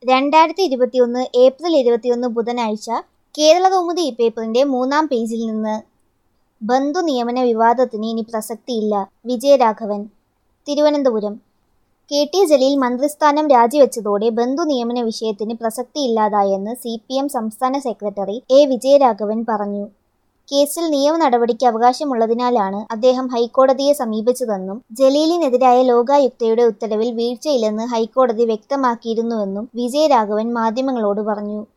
രണ്ടായിരത്തി ഇരുപത്തിയൊന്ന് ഏപ്രിൽ ഇരുപത്തിയൊന്ന് ബുധനാഴ്ച കേരളകൗമുദി ഈ പേപ്പറിന്റെ മൂന്നാം പേജിൽ നിന്ന് ബന്ധു നിയമന വിവാദത്തിന് ഇനി പ്രസക്തിയില്ല വിജയരാഘവൻ തിരുവനന്തപുരം കെ ടി ജലീൽ മന്ത്രിസ്ഥാനം രാജിവെച്ചതോടെ ബന്ധു നിയമന വിഷയത്തിന് പ്രസക്തിയില്ലാതായെന്ന് സി പി എം സംസ്ഥാന സെക്രട്ടറി എ വിജയരാഘവൻ പറഞ്ഞു കേസിൽ നിയമ നടപടിക്ക് അവകാശമുള്ളതിനാലാണ് അദ്ദേഹം ഹൈക്കോടതിയെ സമീപിച്ചതെന്നും ജലീലിനെതിരായ ലോകായുക്തയുടെ ഉത്തരവിൽ വീഴ്ചയില്ലെന്ന് ഹൈക്കോടതി വ്യക്തമാക്കിയിരുന്നുവെന്നും വിജയരാഘവൻ മാധ്യമങ്ങളോട് പറഞ്ഞു